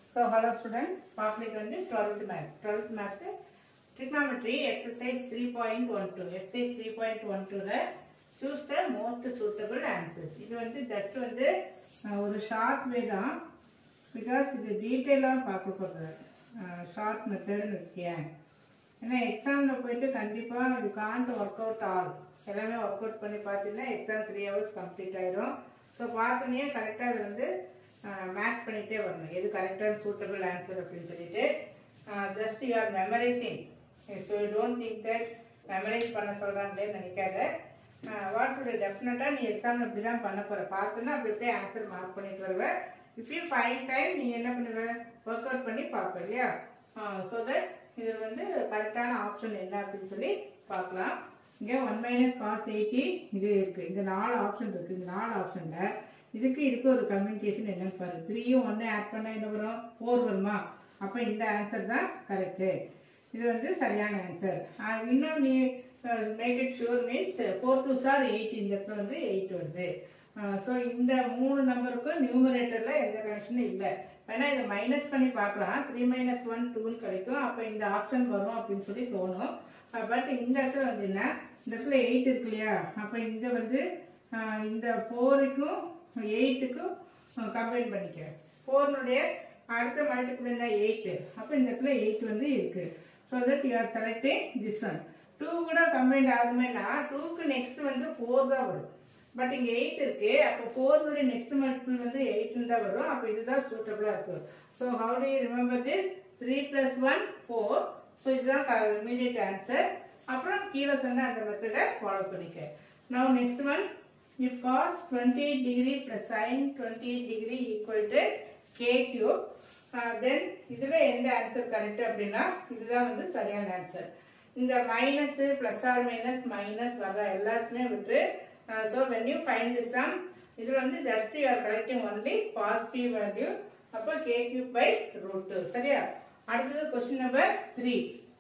So hello student public வந்து twelfth maths twelfth maths trigonometry exercise three point one two exercise three point one டூவில் choose the most suitable answers இது வந்து just வந்து அஹ், ஒரு short வே தான் because இது டீட்டெயிலாக பார்க்க போகிறது ஷார்ட் மெத்தட்னு வச்சுக்கேன் ஏன்னா எக்ஸாமில் போயிட்டு கண்டிப்பாக you can't work out all எல்லாமே ஒர்க் அவுட் பண்ணி பார்த்தீங்கன்னா எக்ஸாம் த்ரீ ஹவர்ஸ் கம்ப்ளீட் ஆயிரும் ஸோ பார்த்தோன்னே கரெக்டாக அது வந்து மேட்ச் பண்ணிகிட்டே வரணும் எது கரெக்டாக சூட்டபிள் ஆன்சர் அப்படின்னு சொல்லிட்டு just you are memorizing so you don't think that memorize பண்ண சொல்கிறாங்களேன்னு நினைக்காத வாட் டு டெஃபினட்டாக நீ எக்ஸாம் இப்படி தான் பண்ண போகிற பார்த்தோன்னா அப்படி அப்படியே ஆன்சர் மார்க் பண்ணிட்டு வருவேன் இஃப் யூ ஃபைன் டைம் நீ என்ன பண்ணுவ ஒர்க் அவுட் பண்ணி பார்ப்ப இல்லையா ஸோ தட் இது வந்து கரெக்டான ஆப்ஷன் என்ன அப்படின்னு சொல்லி பார்க்கலாம் இங்கே ஒன் மைனஸ் காஸ் எயிட்டி இது இருக்கு இந்த நாலு ஆப்ஷன் இருக்கு இந்த நாலு ஆப்ஷன்ல இதுக்கு இதுக்கு ஒரு கம்யூனிகேஷன் என்னன்னு பாரு த்ரீயும் ஒன்று ஆட் பண்ணா என்ன வரும் ஃபோர் வருமா அப்போ இந்த ஆன்சர் தான் கரெக்டு இது வந்து சரியான ஆன்சர் இன்னும் நீ make it sure means four two sir eight இந்த இடத்துல வந்து எயிட் வருது ஸோ இந்த மூணு நம்பருக்கும் நியூமரேட்டர்ல எந்த கனெக்ஷனும் இல்லை வேணா இதை மைனஸ் பண்ணி பார்க்கலாம் த்ரீ மைனஸ் ஒன் டூன்னு கிடைக்கும் அப்போ இந்த ஆப்ஷன் வரும் அப்படின்னு சொல்லி தோணும் பட் இந்த இடத்துல வந்து என்ன இந்த இடத்துல எயிட் இருக்கு இல்லையா அப்போ இங்க வந்து ஆஹ், இந்த ஃபோருக்கும் எயிட்டுக்கும் கம்பைன் பண்ணிக்க ஃபோர்னுடைய அடுத்த மல்டிபிள் தான் எயிட் அப்போ இந்த இடத்துல எயிட் வந்து இருக்கு so that you are selecting this one two கூட கம்பைன் ஆகுமேனா டூக்கு நெக்ஸ்ட் வந்து ஃபோர் தான் வரும் பட் இங்க எயிட் இருக்கு அப்போ ஃபோர்னுடைய நெக்ஸ்ட் மல்டிபிள் வந்து எயிட்னு தான் வரும் அப்போ இதுதான் சூட்டபிளா இருக்கு so how do you remember this three plus one four so இதுதான் இமீடியட் ஆன்சர் அப்புறம் கீழே சொன்ன அந்த மெத்தடை ஃபாலோ பண்ணிக்க now next one if cos 28 degree plus sin 28 degree equal to k cube uh, then இதுல எந்த ஆன்சர் கரெக்ட் அப்படின்னா இதுதான் வந்து சரியான ஆன்சர் இந்த minus plus or minus minus வர எல்லாத்தையுமே விட்டு so when you find the sum இதுல வந்து just you are correcting only positive value அப்போ கே கியூப் பை ரூட் சரியா அடுத்தது question number three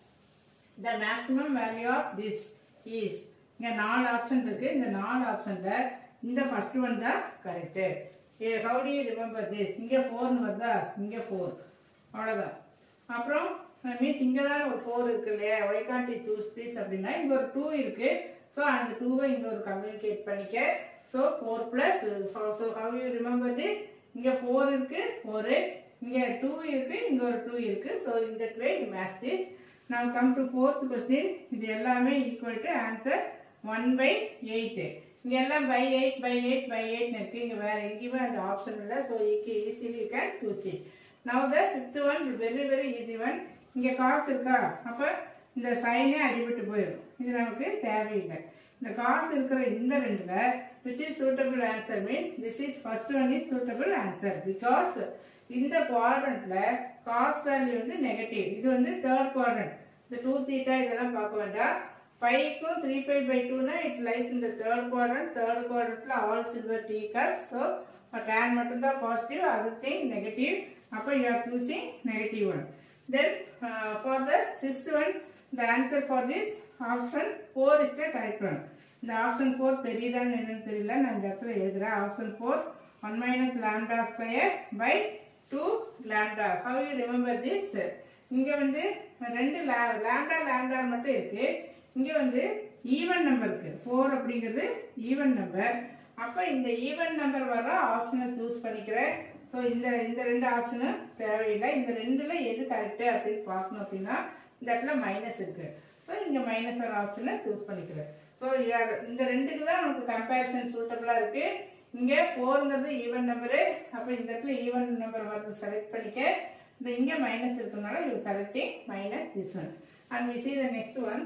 the maximum value of this is இங்க நாலு ஆப்ஷன் இருக்கு இந்த நாலு ஆப்ஷன்ல இந்த ஃபர்ஸ்ட் ஒன் தான் correct how do you remember this இங்க 4 வருதா இங்க 4 அவ்வளவுதான் அப்புறம் மீன்ஸ் இங்க தான் ஒரு 4 இருக்கு இல்லையா why can't you choose this அப்படின்னா இங்க ஒரு 2 இருக்கு ஸோ அந்த 2 இங்க ஒரு கம்யூனிகேட் பண்ணிக்க so 4 plus so how you remember this இங்க 4 இருக்கு 4 இங்க 2 இருக்கு இங்க ஒரு 2 இருக்கு ஸோ இந்த way you match this now come to fourth question இது எல்லாமே equal to answer 1 by 8 இங்க எல்லாம் by 8 by 8 by 8 இருக்கு இங்க வேற எங்கேயுமே அந்த ஆப்ஷன் இல்ல so easily you can choose it now the fifth one very very easy one இங்க காசு இருக்கா அப்ப இந்த சைனே அடிபட்டு போயிடும் இது நமக்கு தேவையில்லை இந்த காசு இருக்கிற இந்த ரெண்டுல which is suitable answer means this is first one is suitable answer because இந்த குவாட்ரண்ட்ல காஸ் வேல்யூ வந்து நெகட்டிவ் இது வந்து தேர்ட் குவாட்ரண்ட் இந்த டூ தீட்டா இதெல்லாம் பார்க்க வேண்டாம் ஃபைவ்க்கும் த்ரீ ஃபைவ் பை டூனா இட் லைஸ் இந்த தேர்ட் குவாட்ரண்ட் தேர்ட் குவாட்ரண்ட்ல all silver tea cup so tan மட்டும்தான் பாசிட்டிவ் அதர் திங் நெகட்டிவ் அப்போ you are choosing negative one then for the sixth one the answer for this option four is the correct one இந்த option four தெரியுதான்னு என்னன்னு தெரியல நான் இந்த இடத்துல எழுதுறேன் option four one minus lambda square by two lambda how you remember this இங்க வந்து ரெண்டு லாம்டா லாம்டா மட்டும் இருக்கு இங்க வந்து ஈவன் நம்பர் இருக்கு ஃபோர் அப்படிங்கிறது ஈவன் நம்பர் அப்ப இந்த ஈவன் நம்பர் வர ஆப்ஷனை சூஸ் பண்ணிக்கிறேன் ஸோ இந்த இந்த ரெண்டு ஆப்ஷனும் தேவையில்லை இந்த ரெண்டுல எது கரெக்ட் அப்படின்னு பார்க்கணும் அப்படின்னா இந்த இடத்துல மைனஸ் இருக்கு ஸோ இங்க மைனஸ் வர ஆப்ஷனை சூஸ் பண்ணிக்கிறேன் ஸோ இந்த ரெண்டுக்கு தான் நமக்கு கம்பேரிசன் சூட்டபிளா இருக்கு இங்க ஃபோருங்கிறது ஈவன் நம்பரு அப்ப இந்த இடத்துல ஈவன் நம்பர் வந்து செலக்ட் பண்ணிக்க இந்த இங்க மைனஸ் இருக்கனால you selecting minus this one and we see the next one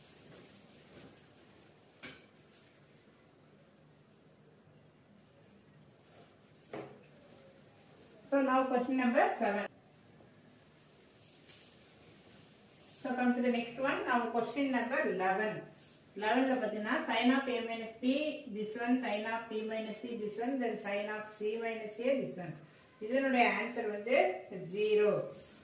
So now question number seven. So come to the next one. Now question number eleven. 11ல பார்த்தீங்கன்னா sin of a minus p, this one sin of p minus c, this one then sin of c minus a, this one. இதனுடைய answer வந்து zero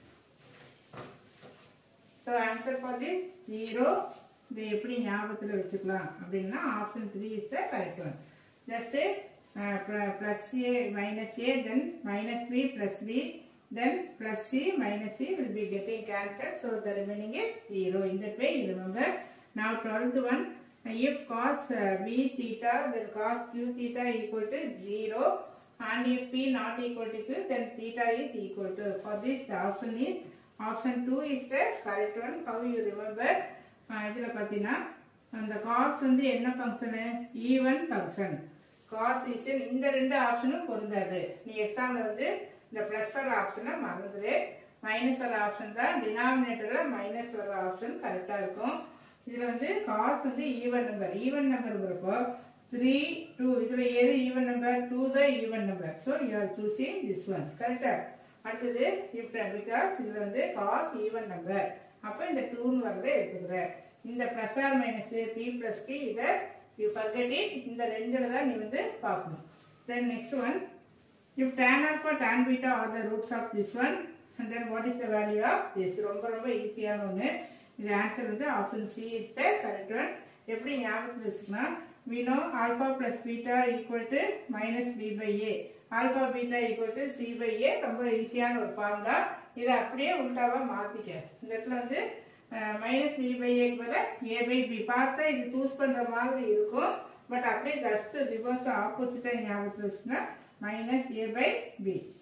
so answer for this zero இதை எப்படி ஞாபகத்தில் வச்சுக்கலாம் அப்படின்னா option three is the correct one just plus a minus a then minus b plus b then plus c minus c will be getting cancelled so the remaining is 0 in that way you remember now 12th one if cos uh, b theta then cos q theta equal to 0 and if p not equal to q then theta is equal to for this the option is option 2 is the correct one how you remember uh, இதில் பார்த்தீங்கன்னா அந்த cos வந்து என்ன ஃபங்க்ஷனு even function cos is இந்த ரெண்டு ஆப்ஷனும் பொருந்தாது நீ எக்ஸாம்ல வந்து இந்த பிளஸ் வர ஆப்ஷனை மறந்துடு மைனஸ் வர ஆப்ஷன் தான் டினாமினேட்டர்ல மைனஸ் வர ஆப்ஷன் கரெக்டா இருக்கும் இதுல வந்து காஸ் வந்து ஈவன் நம்பர் ஈவன் நம்பர்ங்கிறப்போ த்ரீ டூ இதுல எது ஈவன் நம்பர் டூ தான் even number so you are choosing this one கரெக்டா அடுத்தது இப்போ பிகாஸ் இதுல வந்து காஸ் ஈவன் நம்பர் அப்போ இந்த டூன்னு வரதை எடுத்துக்கிறேன் இந்த பிளஸ் ஆர் மைனஸ் பி பிளஸ்க்கு இதை யூ ஃபர்கெட் இட் இந்த ரெண்டுல தான் நீ வந்து பார்க்கணும் then next one if tan alpha tan beta are the roots of this one and then what is the value of this ரொம்ப ரொம்ப ஈஸியான ஒன்று இது ஆன்சர் வந்து option C is the correct one எப்படி ஞாபகத்தில் வச்சுக்கனா we know alpha plus beta equal to minus b by a alpha beta equal to c by a ரொம்ப ஈஸியான ஒரு ஃபார்முலா இதை அப்படியே உல்டாவா மாத்திக்க இந்த இடத்துல வந்து மைனஸ் பி பை ஏ பதில் ஏ பை பி பார்த்தா இது சூஸ் பண்ற மாதிரி இருக்கும் பட் அப்படியே ஜஸ்ட் ரிவர்ஸ் ஆப்போசிட்டா ஞாபகத்தில் வச்சுன்னா மைனஸ் ஏ பை பி